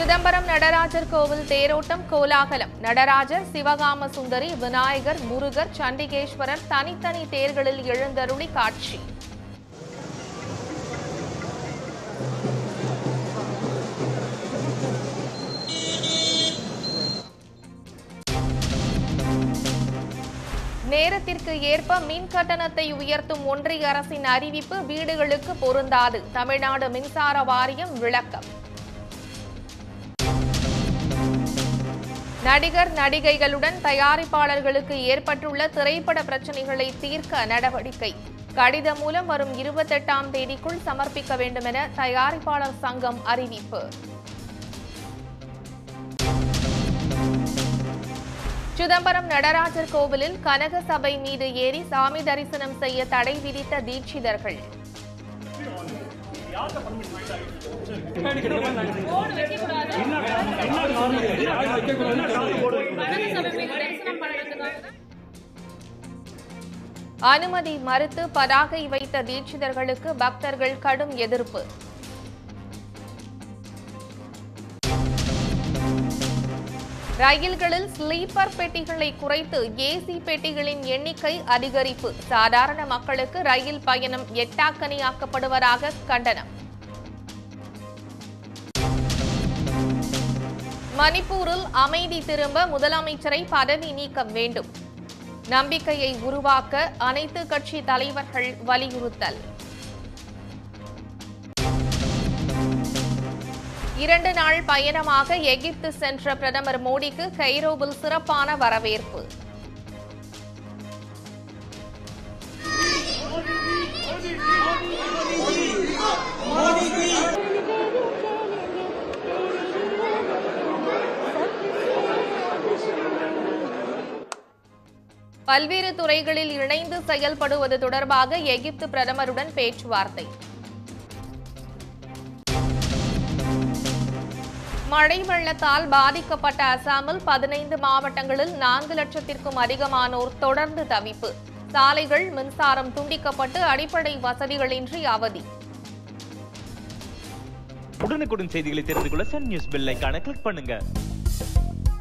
சிதம்பரம் நடராஜர் கோவில் தேரோட்டம் கோலாகலம் நடராஜர் சிவகாம சுந்தரி விநாயகர் முருகர் சண்டிகேஸ்வரர் தனித்தனி தேர்களில் எழுந்தருளி காட்சி நேரத்திற்கு ஏற்ப மின் கட்டணத்தை உயர்த்தும் ஒன்றிய அரசின் அறிவிப்பு வீடுகளுக்கு பொருந்தாது தமிழ்நாடு மின்சார வாரியம் விளக்கம் நடிகர் நடிகைகளுடன் தயாரிப்பாளர்களுக்கு ஏற்பட்டுள்ள திரைப்பட பிரச்சனைகளை தீர்க்க நடவடிக்கை கடிதம் மூலம் வரும் இருபத்தெட்டாம் தேதிக்குள் சமர்ப்பிக்க வேண்டும் என தயாரிப்பாளர் சங்கம் அறிவிப்பு சிதம்பரம் நடராஜர் கோவிலில் கனக சபை மீது ஏறி சாமி தரிசனம் செய்ய தடை விதித்த தீட்சிதர்கள் அனுமதி மறுத்து பதாகை வைத்த தீட்சிதர்களுக்கு பக்தர்கள் கடும் எதிர்ப்பு ரயில்களில் ஸ்லீப்பர் பெட்டிகளை குறைத்து ஏசி பெட்டிகளின் எண்ணிக்கை அதிகரிப்பு சாதாரண மக்களுக்கு ரயில் பயணம் எட்டாக்கனியாக்கப்படுவதாக கண்டனம் மணிப்பூரில் அமைதி திரும்ப முதலமைச்சரை பதவி நீக்கம் வேண்டும் நம்பிக்கையை உருவாக்க அனைத்து கட்சி தலைவர்கள் வலியுறுத்தல் இரண்டு நாள் பயணமாக எகிப்து சென்ற பிரதமர் மோடிக்கு கைரோவில் சிறப்பான வரவேற்பு பல்வேறு துறைகளில் இணைந்து செயல்படுவது தொடர்பாக எகிப்து பிரதமருடன் பேச்சுவார்த்தை மழை வெள்ளத்தால் பாதிக்கப்பட்ட அசாமில் பதினைந்து மாவட்டங்களில் நான்கு லட்சத்திற்கும் அதிகமானோர் தொடர்ந்து தவிப்பு சாலைகள் மின்சாரம் துண்டிக்கப்பட்டு அடிப்படை வசதிகளின்றி அவதி உடனுக்குடன் செய்திகளை தெரிந்து கொள்ள சன் நியூஸ் பெல் ஐகானை கிளிக் பண்ணுங்க